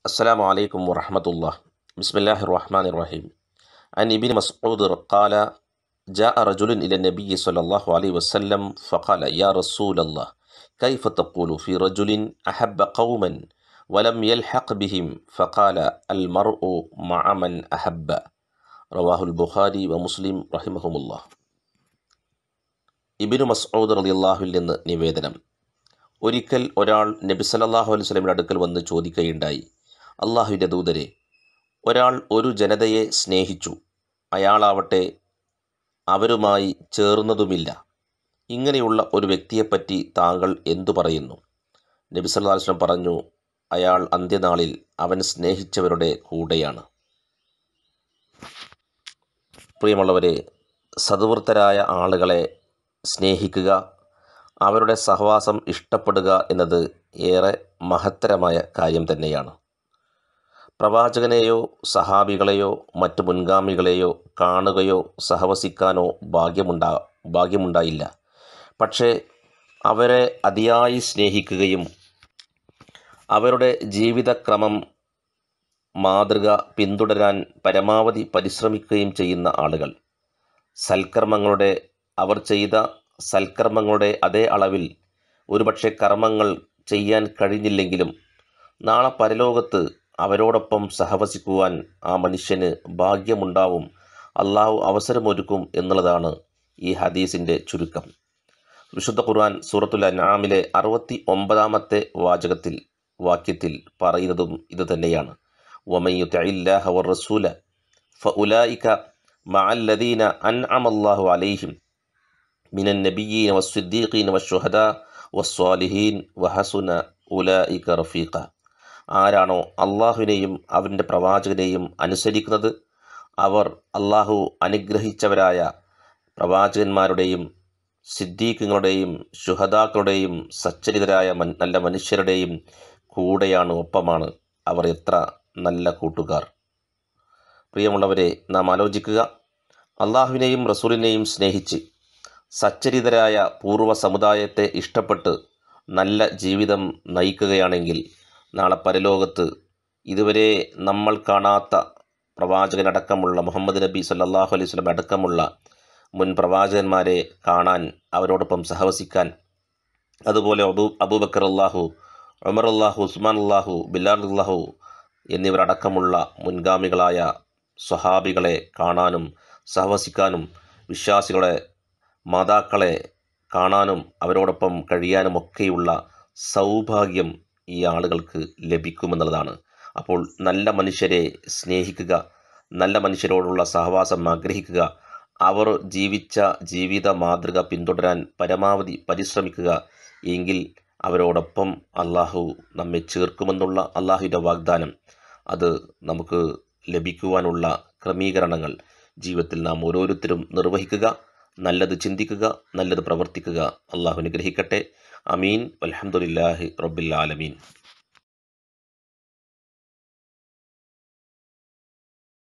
السلام عليكم ورحمة الله بسم الله الرحمن الرحيم عن ابن مسعود قال جاء رجل إلى النبي صلى الله عليه وسلم فقال يا رسول الله كيف تقول في رجل أحب قوما ولم يلحق بهم فقال المرء مع من أحب رواه البخاري ومسلم رحمهم الله ഇബിനു മസ്ഊദ് റളിയല്ലാഹുവിൽ നിന്ന് നിവേദനം ഒരിക്കൽ ഒരാൾ നബി സല്ലല്ലാഹു അലൈഹി വസല്ലമയുടെ അടുക്കൽ വന്ന് ചോദിക്കുകയുണ്ടായി അള്ളാഹുവിൻ്റെ ദൂതരെ ഒരാൾ ഒരു ജനതയെ സ്നേഹിച്ചു അയാളാവട്ടെ അവരുമായി ചേർന്നതുമില്ല ഇങ്ങനെയുള്ള ഒരു വ്യക്തിയെപ്പറ്റി താങ്കൾ എന്തു പറയുന്നു നബി സല്ലല്ലാഹു അലൈഹി വസല്ലം പറഞ്ഞു അയാൾ അന്ത്യനാളിൽ അവൻ സ്നേഹിച്ചവരുടെ കൂടെയാണ് പ്രിയമുള്ളവരെ സദ്വൃത്തരായ ആളുകളെ സ്നേഹിക്കുക അവരുടെ സഹവാസം ഇഷ്ടപ്പെടുക എന്നത് ഏറെ മഹത്തരമായ കാര്യം തന്നെയാണ് പ്രവാചകനെയോ സഹാബികളെയോ മറ്റു മുൻഗാമികളെയോ കാണുകയോ സഹവസിക്കാനോ ഭാഗ്യമുണ്ടാ ഭാഗ്യമുണ്ടായില്ല പക്ഷേ അവരെ അതിയായി സ്നേഹിക്കുകയും അവരുടെ ജീവിതക്രമം മാതൃക പിന്തുടരാൻ പരമാവധി പരിശ്രമിക്കുകയും ചെയ്യുന്ന ആളുകൾ സൽക്കർമ്മങ്ങളുടെ അവർ ചെയ്ത സൽക്കർമ്മങ്ങളുടെ അതേ അളവിൽ ഒരുപക്ഷെ കർമ്മങ്ങൾ ചെയ്യാൻ കഴിഞ്ഞില്ലെങ്കിലും നാളെ പരലോകത്ത് അവരോടൊപ്പം സഹവസിക്കുവാൻ ആ മനുഷ്യന് ഭാഗ്യമുണ്ടാവും അള്ളാഹു അവസരമൊരുക്കും എന്നുള്ളതാണ് ഈ ഹദീസിൻ്റെ ചുരുക്കം വിശുദ്ധ ഖുർആൻ സൂറത്തുൽ അൻആമിലെ അറുപത്തി ഒമ്പതാമത്തെ വാചകത്തിൽ വാക്യത്തിൽ പറയുന്നതും ഇത് തന്നെയാണ് വമയ്യുത്തഇല്ലാഹ വറസൂല ഫഉലായിക മഅല്ലദീന അൻഅമല്ലാഹു അലൈഹിം മിനൻ നബിയ്യീന വസ്സിദ്ദീഖീന വശുഹദാ വസ്സാലിഹീൻ വഹസുന ഉലായിക റഫീഖ ആരാണോ അള്ളാഹുവിനെയും അവൻ്റെ പ്രവാചകനെയും അനുസരിക്കുന്നത് അവർ അള്ളാഹു അനുഗ്രഹിച്ചവരായ പ്രവാചകന്മാരുടെയും സിദ്ദീഖുകളുടെയും ശുഹദാക്കളുടെയും സച്ചരിതരായ മൻ നല്ല മനുഷ്യരുടെയും കൂടെയാണ് ഒപ്പമാണ് അവർ എത്ര നല്ല കൂട്ടുകാർ പ്രിയമുള്ളവരെ നാം ആലോചിക്കുക അള്ളാഹുവിനെയും റസൂലിനെയും സ്നേഹിച്ച് സച്ചരിതരായ പൂർവ്വ സമുദായത്തെ ഇഷ്ടപ്പെട്ട് നല്ല ജീവിതം നയിക്കുകയാണെങ്കിൽ നാളെ പരലോകത്ത് ഇതുവരെ നമ്മൾ കാണാത്ത പ്രവാചകനടക്കമുള്ള മുഹമ്മദ് നബി സല്ലല്ലാഹു അലൈഹി വസല്ലം അടക്കമുള്ള മുൻ പ്രവാചകന്മാരെ കാണാൻ അവരോടൊപ്പം സഹവസിക്കാൻ അതുപോലെ അബൂ അബൂബക്കർ അള്ളാഹു ഉമർ അള്ളാഹു ഉസ്മാൻ അള്ളാഹു ബിലാൽ അള്ളാഹു എന്നിവരടക്കമുള്ള മുൻഗാമികളായ സ്വഹാബികളെ കാണാനും സഹവസിക്കാനും വിശ്വാസികളെ മാതാക്കളെ കാണാനും അവരോടൊപ്പം കഴിയാനുമൊക്കെയുള്ള സൗഭാഗ്യം ഈ ആളുകൾക്ക് ലഭിക്കുമെന്നുള്ളതാണ് അപ്പോൾ നല്ല മനുഷ്യരെ സ്നേഹിക്കുക നല്ല മനുഷ്യരോടുള്ള സഹവാസം ആഗ്രഹിക്കുക അവർ ജീവിച്ച ജീവിത മാതൃക പിന്തുടരാൻ പരമാവധി പരിശ്രമിക്കുക എങ്കിൽ അവരോടൊപ്പം അള്ളാഹു നമ്മെ ചേർക്കുമെന്നുള്ള അള്ളാഹുവിൻ്റെ വാഗ്ദാനം അത് നമുക്ക് ലഭിക്കുവാനുള്ള ക്രമീകരണങ്ങൾ ജീവിതത്തിൽ നാം ഓരോരുത്തരും നിർവഹിക്കുക നല്ലത് ചിന്തിക്കുക നല്ലത് പ്രവർത്തിക്കുക അള്ളാഹു അനുഗ്രഹിക്കട്ടെ അമീൻ അലഹമുല്ലാഹി റബ്ബിൽ ആലമീൻ